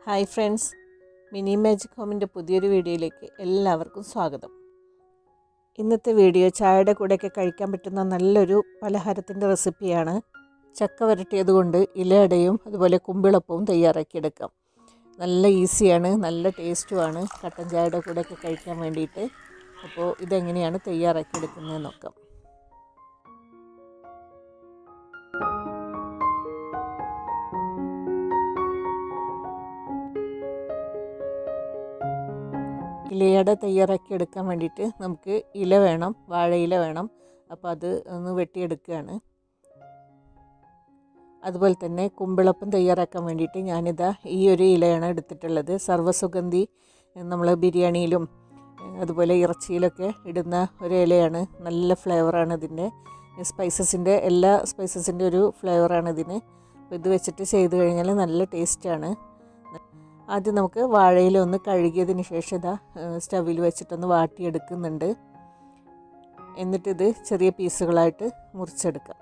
hi friends mini magic ഹോമിൻ്റെ പുതിയൊരു വീഡിയോയിലേക്ക് എല്ലാവർക്കും സ്വാഗതം ഇന്നത്തെ വീഡിയോ ചായയുടെ കൂടെയൊക്കെ കഴിക്കാൻ പറ്റുന്ന നല്ലൊരു പലഹാരത്തിൻ്റെ റെസിപ്പിയാണ് ചക്ക വരട്ടിയത് കൊണ്ട് ഇലയടയും അതുപോലെ കുമ്പിളപ്പവും തയ്യാറാക്കിയെടുക്കാം നല്ല ഈസിയാണ് നല്ല ടേസ്റ്റുമാണ് കട്ടൻ ചായയുടെ കൂടെയൊക്കെ കഴിക്കാൻ വേണ്ടിയിട്ട് അപ്പോൾ ഇതെങ്ങനെയാണ് തയ്യാറാക്കിയെടുക്കുന്നത് നോക്കാം ഇലയട തയ്യാറാക്കി എടുക്കാൻ വേണ്ടിയിട്ട് നമുക്ക് ഇല വേണം വാഴയില വേണം അപ്പോൾ അത് ഒന്ന് വെട്ടിയെടുക്കുകയാണ് അതുപോലെ തന്നെ കുമ്പിളപ്പം തയ്യാറാക്കാൻ വേണ്ടിയിട്ട് ഞാനിതാ ഈ ഒരു ഇലയാണ് എടുത്തിട്ടുള്ളത് സർവ്വസുഗന്ധി നമ്മൾ ബിരിയാണിയിലും അതുപോലെ ഇറച്ചിയിലൊക്കെ ഇടുന്ന ഒരു ഇലയാണ് നല്ല ഫ്ലേവറാണ് ഇതിൻ്റെ സ്പൈസസിൻ്റെ എല്ലാ സ്പൈസസിൻ്റെ ഒരു ഫ്ലേവറാണ് ഇതിന് അപ്പോൾ ഇത് വെച്ചിട്ട് ചെയ്ത് കഴിഞ്ഞാൽ നല്ല ടേസ്റ്റാണ് ആദ്യം നമുക്ക് വാഴയില ഒന്ന് കഴുകിയതിന് ശേഷം ഇതാ സ്റ്റവിൽ വെച്ചിട്ടൊന്ന് വാട്ടിയെടുക്കുന്നുണ്ട് എന്നിട്ടിത് ചെറിയ പീസുകളായിട്ട് മുറിച്ചെടുക്കാം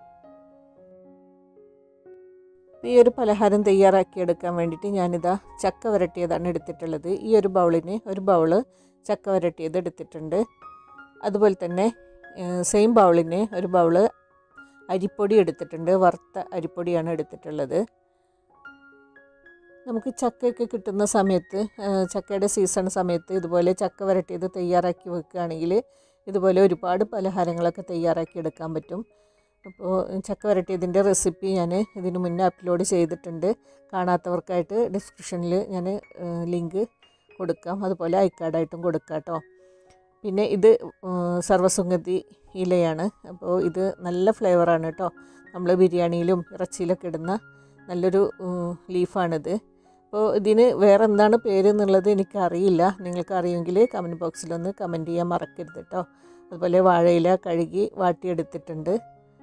ഈ ഒരു പലഹാരം തയ്യാറാക്കിയെടുക്കാൻ വേണ്ടിയിട്ട് ഞാനിതാ ചക്ക വരട്ടിയതാണ് എടുത്തിട്ടുള്ളത് ഈ ഒരു ബൗളിന് ഒരു ബൗള് ചക്ക വരട്ടിയത് എടുത്തിട്ടുണ്ട് അതുപോലെ തന്നെ സെയിം ബൗളിന് ഒരു ബൗള് അരിപ്പൊടി എടുത്തിട്ടുണ്ട് വറുത്ത അരിപ്പൊടിയാണ് എടുത്തിട്ടുള്ളത് നമുക്ക് ചക്കയൊക്കെ കിട്ടുന്ന സമയത്ത് ചക്കയുടെ സീസൺ സമയത്ത് ഇതുപോലെ ചക്ക വരട്ടിയത് തയ്യാറാക്കി വെക്കുകയാണെങ്കിൽ ഇതുപോലെ ഒരുപാട് പലഹാരങ്ങളൊക്കെ തയ്യാറാക്കി എടുക്കാൻ പറ്റും അപ്പോൾ ചക്ക വരട്ടിയതിൻ്റെ റെസിപ്പി ഞാൻ ഇതിന് മുന്നേ അപ്ലോഡ് ചെയ്തിട്ടുണ്ട് കാണാത്തവർക്കായിട്ട് ഡിസ്ക്രിപ്ഷനിൽ ഞാൻ ലിങ്ക് കൊടുക്കാം അതുപോലെ ഐക്കാർഡായിട്ടും കൊടുക്കാം കേട്ടോ പിന്നെ ഇത് സർവ്വസുഗന്ധി ഇലയാണ് അപ്പോൾ ഇത് നല്ല ഫ്ലേവറാണ് കേട്ടോ നമ്മൾ ബിരിയാണിയിലും ഇറച്ചിയിലൊക്കെ ഇടുന്ന നല്ലൊരു ലീഫാണിത് അപ്പോൾ ഇതിന് വേറെ എന്താണ് പേര് എന്നുള്ളത് എനിക്കറിയില്ല നിങ്ങൾക്ക് അറിയുമെങ്കിൽ കമൻറ്റ് ബോക്സിലൊന്ന് കമൻറ്റ് ചെയ്യാൻ മറക്കരുത് കേട്ടോ അതുപോലെ വാഴയില കഴുകി വാട്ടിയെടുത്തിട്ടുണ്ട്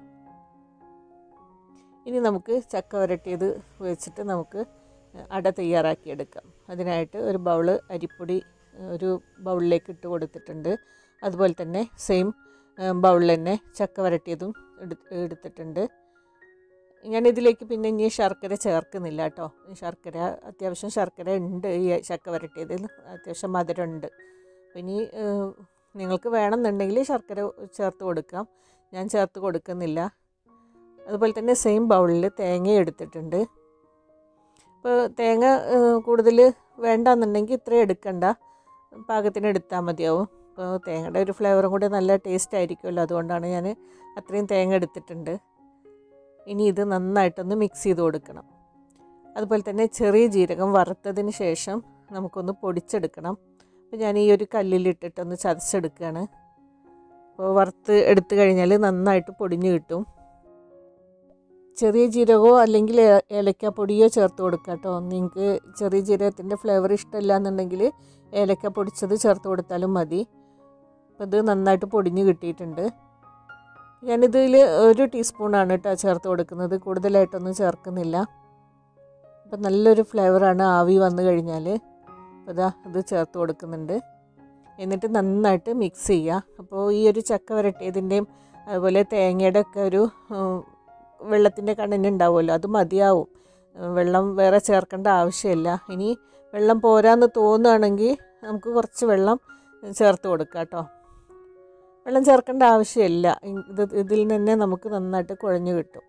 ഇനി നമുക്ക് ചക്ക വരട്ടിയത് വെച്ചിട്ട് നമുക്ക് അട തയ്യാറാക്കിയെടുക്കാം അതിനായിട്ട് ഒരു ബൗള് അരിപ്പൊടി ഒരു ബൗളിലേക്ക് ഇട്ട് കൊടുത്തിട്ടുണ്ട് അതുപോലെ തന്നെ സെയിം ബൗളിൽ തന്നെ ചക്ക വരട്ടിയതും എടുത്തിട്ടുണ്ട് ഞാനിതിലേക്ക് പിന്നെ ഇനി ശർക്കര ചേർക്കുന്നില്ല കേട്ടോ ശർക്കര അത്യാവശ്യം ശർക്കര ഉണ്ട് ഈ ചക്ക വരട്ടിയതിൽ അത്യാവശ്യം മധുരമുണ്ട് അപ്പം ഇനി നിങ്ങൾക്ക് വേണമെന്നുണ്ടെങ്കിൽ ശർക്കര ചേർത്ത് കൊടുക്കാം ഞാൻ ചേർത്ത് കൊടുക്കുന്നില്ല അതുപോലെ തന്നെ സെയിം ബൗളിൽ തേങ്ങ എടുത്തിട്ടുണ്ട് ഇപ്പോൾ തേങ്ങ കൂടുതൽ വേണ്ടാന്നുണ്ടെങ്കിൽ ഇത്രയും എടുക്കണ്ട പാകത്തിന് എടുത്താൽ മതിയാവും അപ്പോൾ തേങ്ങയുടെ ഒരു ഫ്ലേവറും കൂടി നല്ല ടേസ്റ്റ് ആയിരിക്കുമല്ലോ അതുകൊണ്ടാണ് ഞാൻ അത്രയും തേങ്ങ എടുത്തിട്ടുണ്ട് ഇനി ഇത് നന്നായിട്ടൊന്ന് മിക്സ് ചെയ്ത് കൊടുക്കണം അതുപോലെ തന്നെ ചെറിയ ജീരകം വറുത്തതിന് ശേഷം നമുക്കൊന്ന് പൊടിച്ചെടുക്കണം അപ്പോൾ ഞാൻ ഈ ഒരു കല്ലിലിട്ടിട്ടൊന്ന് ചതച്ചെടുക്കുകയാണ് അപ്പോൾ വറുത്ത് എടുത്തു കഴിഞ്ഞാൽ നന്നായിട്ട് പൊടിഞ്ഞ് കിട്ടും ചെറിയ ജീരകമോ അല്ലെങ്കിൽ ഏലക്കാപ്പൊടിയോ ചേർത്ത് കൊടുക്കുക കേട്ടോ നിങ്ങൾക്ക് ചെറിയ ജീരകത്തിൻ്റെ ഫ്ലേവർ ഇഷ്ടമില്ല എന്നുണ്ടെങ്കിൽ ഏലക്ക പൊടിച്ചത് ചേർത്ത് കൊടുത്താലും മതി അപ്പോൾ ഇത് നന്നായിട്ട് പൊടിഞ്ഞ് കിട്ടിയിട്ടുണ്ട് ഞാനിതിൽ ഒരു ടീസ്പൂണാണ് കേട്ടോ ചേർത്ത് കൊടുക്കുന്നത് കൂടുതലായിട്ടൊന്നും ചേർക്കുന്നില്ല അപ്പം നല്ലൊരു ഫ്ലേവറാണ് ആവി വന്നു കഴിഞ്ഞാൽ അപ്പോൾ ഇതാ ഇത് ചേർത്ത് കൊടുക്കുന്നുണ്ട് എന്നിട്ട് നന്നായിട്ട് മിക്സ് ചെയ്യുക അപ്പോൾ ഈ ഒരു ചക്ക വരട്ടിയതിൻ്റെയും അതുപോലെ തേങ്ങയുടെ ഒക്കെ ഒരു വെള്ളത്തിൻ്റെ കണ്ണിന് ഉണ്ടാവുമല്ലോ അത് മതിയാവും വെള്ളം വേറെ ചേർക്കേണ്ട ആവശ്യമില്ല ഇനി വെള്ളം പോരാന്ന് തോന്നുകയാണെങ്കിൽ നമുക്ക് കുറച്ച് വെള്ളം ചേർത്ത് കൊടുക്കാം കേട്ടോ വെള്ളം ചേർക്കേണ്ട ആവശ്യമില്ല ഇത് ഇതിൽ തന്നെ നമുക്ക് നന്നായിട്ട് കുഴഞ്ഞു കിട്ടും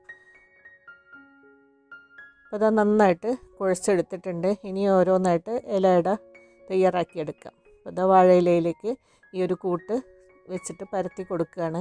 അപ്പോൾ അത് നന്നായിട്ട് കുഴച്ചെടുത്തിട്ടുണ്ട് ഇനി ഓരോന്നായിട്ട് ഇലയിട തയ്യാറാക്കിയെടുക്കാം അപ്പോൾ അതാ വാഴയിലയിലേക്ക് ഈ ഒരു കൂട്ട് വെച്ചിട്ട് പരത്തി കൊടുക്കുകയാണ്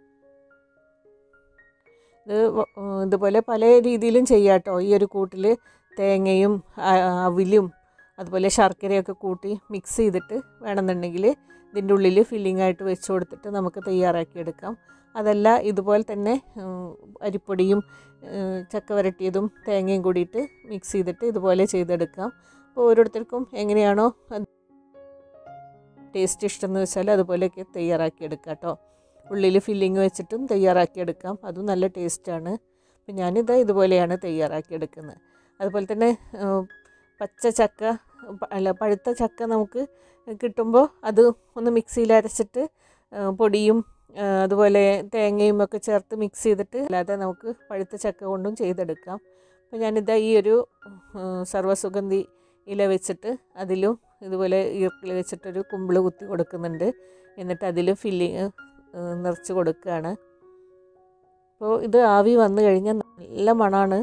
ഇത് ഇതുപോലെ പല രീതിയിലും ചെയ്യാം കേട്ടോ ഈ ഒരു കൂട്ടിൽ തേങ്ങയും അവിലും അതുപോലെ ശർക്കരയൊക്കെ കൂട്ടി മിക്സ് ചെയ്തിട്ട് വേണമെന്നുണ്ടെങ്കിൽ ഇതിൻ്റെ ഉള്ളിൽ ഫില്ലിംഗ് ആയിട്ട് വെച്ച് കൊടുത്തിട്ട് നമുക്ക് തയ്യാറാക്കിയെടുക്കാം അതല്ല ഇതുപോലെ തന്നെ അരിപ്പൊടിയും ചക്ക വരട്ടിയതും തേങ്ങയും കൂടിയിട്ട് മിക്സ് ചെയ്തിട്ട് ഇതുപോലെ ചെയ്തെടുക്കാം അപ്പോൾ ഓരോരുത്തർക്കും എങ്ങനെയാണോ ടേസ്റ്റ് ഇഷ്ടമെന്ന് വെച്ചാൽ അതുപോലെയൊക്കെ തയ്യാറാക്കിയെടുക്കാം കേട്ടോ ഉള്ളിൽ ഫില്ലിങ് വെച്ചിട്ടും തയ്യാറാക്കിയെടുക്കാം അതും നല്ല ടേസ്റ്റാണ് അപ്പം ഞാനിത് ഇതുപോലെയാണ് തയ്യാറാക്കിയെടുക്കുന്നത് അതുപോലെ തന്നെ പച്ച ചക്ക അല്ല പഴുത്ത ചക്ക നമുക്ക് കിട്ടുമ്പോൾ അത് ഒന്ന് മിക്സിയിൽ അരച്ചിട്ട് പൊടിയും അതുപോലെ തേങ്ങയും ഒക്കെ ചേർത്ത് മിക്സ് ചെയ്തിട്ട് അല്ലാതെ നമുക്ക് പഴുത്ത ചക്ക കൊണ്ടും ചെയ്തെടുക്കാം അപ്പോൾ ഞാനിതാ ഈ ഒരു സർവ്വസുഗന്ധി ഇല വെച്ചിട്ട് അതിലും ഇതുപോലെ ഈർക്കിൽ വെച്ചിട്ടൊരു കുമ്പിൾ കുത്തി കൊടുക്കുന്നുണ്ട് എന്നിട്ട് അതിൽ ഫില്ലിങ് നിറച്ച് കൊടുക്കുകയാണ് അപ്പോൾ ഇത് ആവി വന്നു കഴിഞ്ഞാൽ നല്ല മണമാണ്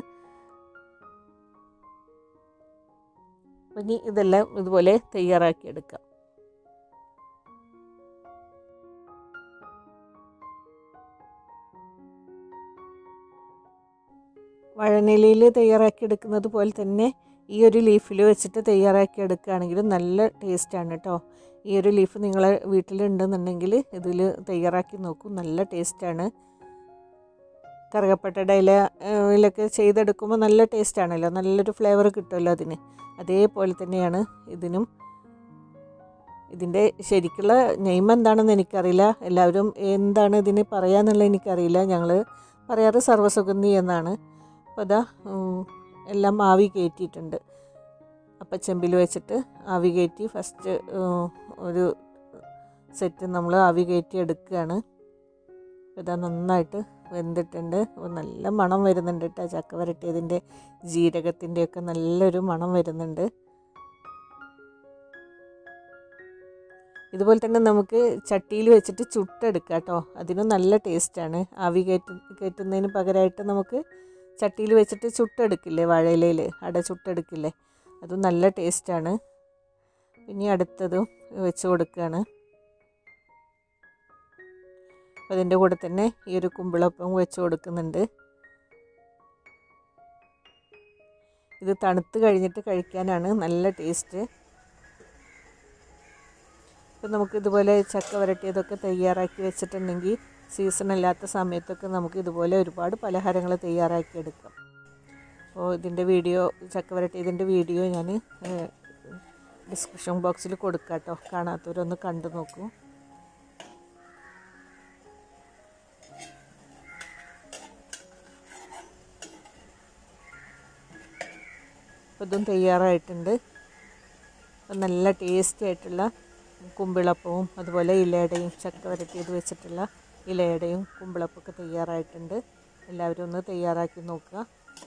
അപ്പം ഇനി ഇതെല്ലാം ഇതുപോലെ തയ്യാറാക്കി എടുക്കാം വഴനിലയിൽ തയ്യാറാക്കി എടുക്കുന്നത് പോലെ തന്നെ ഈ ഒരു ലീഫിൽ വെച്ചിട്ട് തയ്യാറാക്കി എടുക്കുകയാണെങ്കിൽ നല്ല ടേസ്റ്റാണ് കേട്ടോ ഈ ഒരു ലീഫ് നിങ്ങളെ വീട്ടിലുണ്ടെന്നുണ്ടെങ്കിൽ ഇതിൽ തയ്യാറാക്കി നോക്കൂ നല്ല ടേസ്റ്റാണ് കറുകപ്പട്ടയുടെ ഇലയിലൊക്കെ ചെയ്തെടുക്കുമ്പോൾ നല്ല ടേസ്റ്റാണല്ലോ നല്ലൊരു ഫ്ലേവർ കിട്ടുമല്ലോ അതിന് അതേപോലെ തന്നെയാണ് ഇതിനും ഇതിൻ്റെ ശരിക്കുള്ള നെയിം എന്താണെന്ന് എനിക്കറിയില്ല എല്ലാവരും എന്താണ് ഇതിന് പറയാന്നുള്ളത് എനിക്കറിയില്ല ഞങ്ങൾ പറയാറ് സർവ്വസുഗന്ധി എന്നാണ് അപ്പോൾ അതാ എല്ലാം ആവി കയറ്റിയിട്ടുണ്ട് അപ്പം ചെമ്പിൽ വെച്ചിട്ട് ആവി കയറ്റി ഫസ്റ്റ് ഒരു സെറ്റ് നമ്മൾ ആവി കയറ്റി എടുക്കുകയാണ് ഇതാ നന്നായിട്ട് വെന്തിട്ടുണ്ട് നല്ല മണം വരുന്നുണ്ട് കേട്ടോ ചക്ക വരട്ടിയതിൻ്റെ ജീരകത്തിൻ്റെയൊക്കെ നല്ലൊരു മണം വരുന്നുണ്ട് ഇതുപോലെ തന്നെ നമുക്ക് ചട്ടിയിൽ വെച്ചിട്ട് ചുട്ടെടുക്കാം കേട്ടോ അതിനും നല്ല ടേസ്റ്റാണ് ആവി കയറ്റി കയറ്റുന്നതിന് പകരമായിട്ട് നമുക്ക് ചട്ടിയിൽ വെച്ചിട്ട് ചുട്ടെടുക്കില്ലേ വാഴയിലയിൽ അട ചുട്ടെടുക്കില്ലേ അതും നല്ല ടേസ്റ്റാണ് ഇനി അടുത്തതും വെച്ച് കൊടുക്കുകയാണ് അപ്പോൾ അതിൻ്റെ കൂടെ തന്നെ ഈ ഒരു കുമ്പിളപ്പം വെച്ച് കൊടുക്കുന്നുണ്ട് ഇത് തണുത്ത് കഴിഞ്ഞിട്ട് കഴിക്കാനാണ് നല്ല ടേസ്റ്റ് ഇപ്പം നമുക്ക് ഇതുപോലെ ചക്ക വരട്ടിയതൊക്കെ തയ്യാറാക്കി വെച്ചിട്ടുണ്ടെങ്കിൽ സീസൺ അല്ലാത്ത സമയത്തൊക്കെ നമുക്ക് ഇതുപോലെ ഒരുപാട് പലഹാരങ്ങൾ തയ്യാറാക്കി എടുക്കാം അപ്പോൾ ഇതിൻ്റെ വീഡിയോ ചക്ക വരട്ടിയതിൻ്റെ വീഡിയോ ഞാൻ ഡിസ്ക്രിപ്ഷൻ ബോക്സിൽ കൊടുക്കാം കേട്ടോ കാണാത്തവരൊന്ന് കണ്ടു നോക്കൂ അപ്പോൾ ഇതും തയ്യാറായിട്ടുണ്ട് അപ്പം നല്ല ടേസ്റ്റി ആയിട്ടുള്ള കുമ്പിളപ്പവും അതുപോലെ ഇലയുടെയും ചക്ക വരട്ടിയത് വെച്ചിട്ടുള്ള ഇലയുടെയും കുമ്പിളപ്പൊക്കെ തയ്യാറായിട്ടുണ്ട് എല്ലാവരും ഒന്ന് തയ്യാറാക്കി നോക്കുക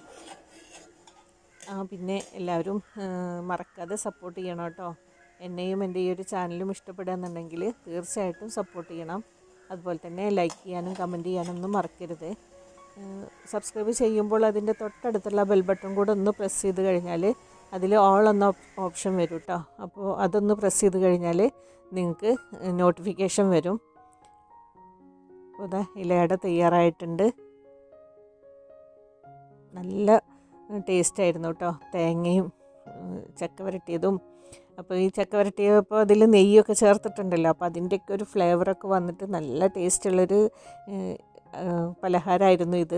ആ പിന്നെ എല്ലാവരും മറക്കാതെ സപ്പോർട്ട് ചെയ്യണം കേട്ടോ എന്നെയും എൻ്റെ ഈ ഒരു ചാനലും ഇഷ്ടപ്പെടുകയെന്നുണ്ടെങ്കിൽ തീർച്ചയായിട്ടും സപ്പോർട്ട് ചെയ്യണം അതുപോലെ തന്നെ ലൈക്ക് ചെയ്യാനും കമൻറ്റ് ചെയ്യാനൊന്നും മറക്കരുത് സബ്സ്ക്രൈബ് ചെയ്യുമ്പോൾ അതിൻ്റെ തൊട്ടടുത്തുള്ള ബെൽ ബട്ടൺ കൂടെ ഒന്ന് പ്രസ് ചെയ്ത് കഴിഞ്ഞാൽ അതിൽ ഓൾ എന്ന ഓപ്ഷൻ വരും കേട്ടോ അപ്പോൾ അതൊന്ന് പ്രസ് ചെയ്ത് കഴിഞ്ഞാൽ നിങ്ങൾക്ക് നോട്ടിഫിക്കേഷൻ വരും അപ്പോൾ ഇതാ ഇലയട തയ്യാറായിട്ടുണ്ട് നല്ല ടേസ്റ്റ് ആയിരുന്നു കേട്ടോ തേങ്ങയും ചക്ക വരട്ടിയതും അപ്പോൾ ഈ ചക്ക വരട്ടിയപ്പോൾ അതിൽ നെയ്യൊക്കെ ചേർത്തിട്ടുണ്ടല്ലോ അപ്പോൾ അതിൻ്റെയൊക്കെ ഒരു ഫ്ലേവറൊക്കെ വന്നിട്ട് നല്ല ടേസ്റ്റുള്ളൊരു പലഹാരമായിരുന്നു ഇത്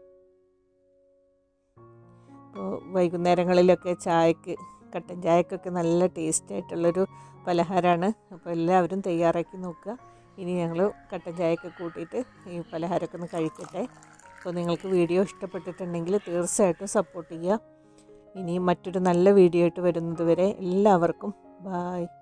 അപ്പോൾ വൈകുന്നേരങ്ങളിലൊക്കെ ചായക്ക് കട്ടൻ ചായക്കൊക്കെ നല്ല ടേസ്റ്റ് ആയിട്ടുള്ളൊരു പലഹാരമാണ് അപ്പോൾ എല്ലാവരും തയ്യാറാക്കി നോക്കുക ഇനി ഞങ്ങൾ കട്ടൻ ചായയൊക്കെ കൂട്ടിയിട്ട് ഈ പലഹാരമൊക്കെ ഒന്ന് കഴിക്കട്ടെ അപ്പോൾ നിങ്ങൾക്ക് വീഡിയോ ഇഷ്ടപ്പെട്ടിട്ടുണ്ടെങ്കിൽ തീർച്ചയായിട്ടും സപ്പോർട്ട് ചെയ്യുക ഇനി മറ്റൊരു നല്ല വീഡിയോ ആയിട്ട് വരുന്നത് വരെ എല്ലാവർക്കും ബായ്